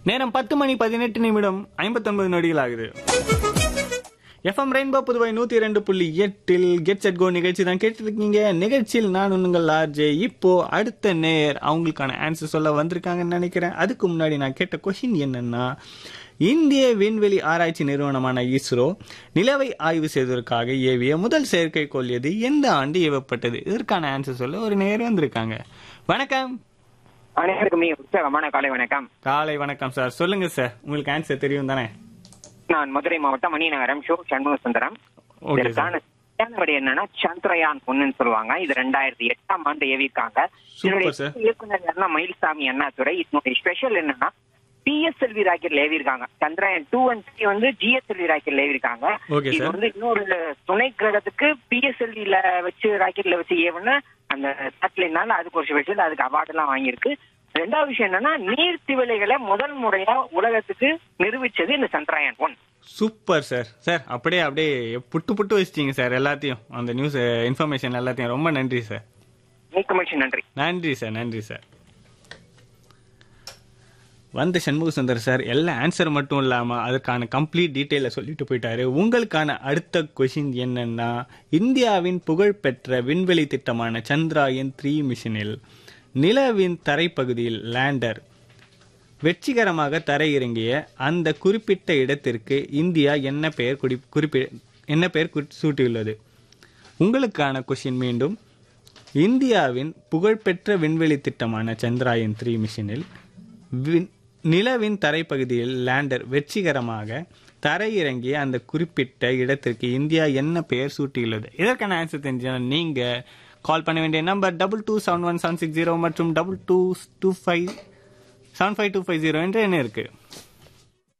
நேரம் பத்து மணி பதினெட்டு நிமிடம் ஐம்பத்தொன்பது நொடிகள் ஆகுது எஃப்எம் ரெயின்போ புதுவை நூத்தி இரண்டு புள்ளி எட்டில் கெட் செட் கோ நிகழ்ச்சி தான் கேட்டிருக்கீங்க நிகழ்ச்சியில் நான் உங்கள் ஆர்ஜே இப்போ அடுத்த நேர் அவங்களுக்கான ஆன்சர் சொல்ல வந்திருக்காங்கன்னு நினைக்கிறேன் அதுக்கு முன்னாடி நான் கேட்ட கொஷின் என்னன்னா இந்திய விண்வெளி ஆராய்ச்சி நிறுவனமான இஸ்ரோ நிலவை ஆய்வு செய்வதற்காக ஏவிய முதல் செயற்கைக்கோள் எது எந்த ஆண்டு ஏவப்பட்டது இதற்கான ஆன்சர் சொல்ல ஒரு நேர் வந்திருக்காங்க வணக்கம் அனைவருக்குமே உற்சாகமான காலை வணக்கம் காலை வணக்கம் சார் சொல்லுங்க சார் உங்களுக்கு ஆன்சர் தெரியும் தானே நான் மதுரை மாவட்டம் மணிநகரம் ஷோ சண்முக சுந்தரம் ஓகே இதற்கான சரியான விடை என்னன்னா சந்திரயான் ஒண்ணுன்னு சொல்லுவாங்க இது ரெண்டாயிரத்தி எட்டாம் ஆண்டு ஏவிருக்காங்க இதனுடைய sir. இயக்குனர் யாருன்னா மயில்சாமி அண்ணாதுரை இதனுடைய ஸ்பெஷல் என்னன்னா பிஎஸ்எல்வி ராக்கெட்ல ஏவிருக்காங்க சந்திரயான் டூ அண்ட் த்ரீ வந்து ஜிஎஸ்எல்வி ராக்கெட்ல ஏவிருக்காங்க Okay, இது sir. வந்து இன்னொரு துணை கிரகத்துக்கு பிஎஸ்எல்வில வச்சு ராக்கெட்ல வச்சு ஏவுன அந்த சேட்டலைட்னால அதுக்கு ஒரு ஸ்பெஷல் அதுக்கு அவார்டு எல்லாம் வாங்கியிருக்கு ரெண்டாவது விஷயம் என்னன்னா நீர் திவலைகளை முதல் முறையா உலகத்துக்கு நிரூபிச்சது இந்த Chandrayaan one super sir sir அப்படியே அப்படியே புட்டு புட்டு வச்சிட்டீங்க சார் எல்லாத்தையும் அந்த நியூஸ் இன்ஃபர்மேஷன் எல்லாத்தையும் ரொம்ப நன்றி சார் மிக்க மகிழ்ச்சி நன்றி நன்றி சார் நன்றி சார் வந்த சண்முக சுந்தர் சார் எல்லா ஆன்சர் மட்டும் இல்லாமல் அதற்கான கம்ப்ளீட் டீட்டெயிலை சொல்லிட்டு போயிட்டாரு உங்களுக்கான அடுத்த கொஷின் என்னன்னா இந்தியாவின் புகழ்பெற்ற விண்வெளி திட்டமான சந்திராயன் த்ரீ மிஷனில் நிலவின் தரைப்பகுதியில் லேண்டர் வெற்றிகரமாக தரையிறங்கிய அந்த குறிப்பிட்ட இடத்திற்கு இந்தியா என்ன பெயர் குடி குறிப்பி என்ன பெயர் குறி- சூட்டியுள்ளது உங்களுக்கான கொஷின் மீண்டும் இந்தியாவின் புகழ்பெற்ற விண்வெளி திட்டமான சந்திராயன் த்ரீ மிஷனில் விண்- நிலவின் தரைப்பகுதியில் லேண்டர் வெற்றிகரமாக தரையிறங்கிய அந்த குறிப்பிட்ட இடத்திற்கு இந்தியா என்ன பெயர் சூட்டியுள்ளது இதற்கான ஆன்சர் தெரிஞ்சால் நீங்க கால் பண்ண வேண்டிய number double two seven one seven six zero மற்றும் double two two five seven five two five zero என்ற எண்ணம் இருக்கு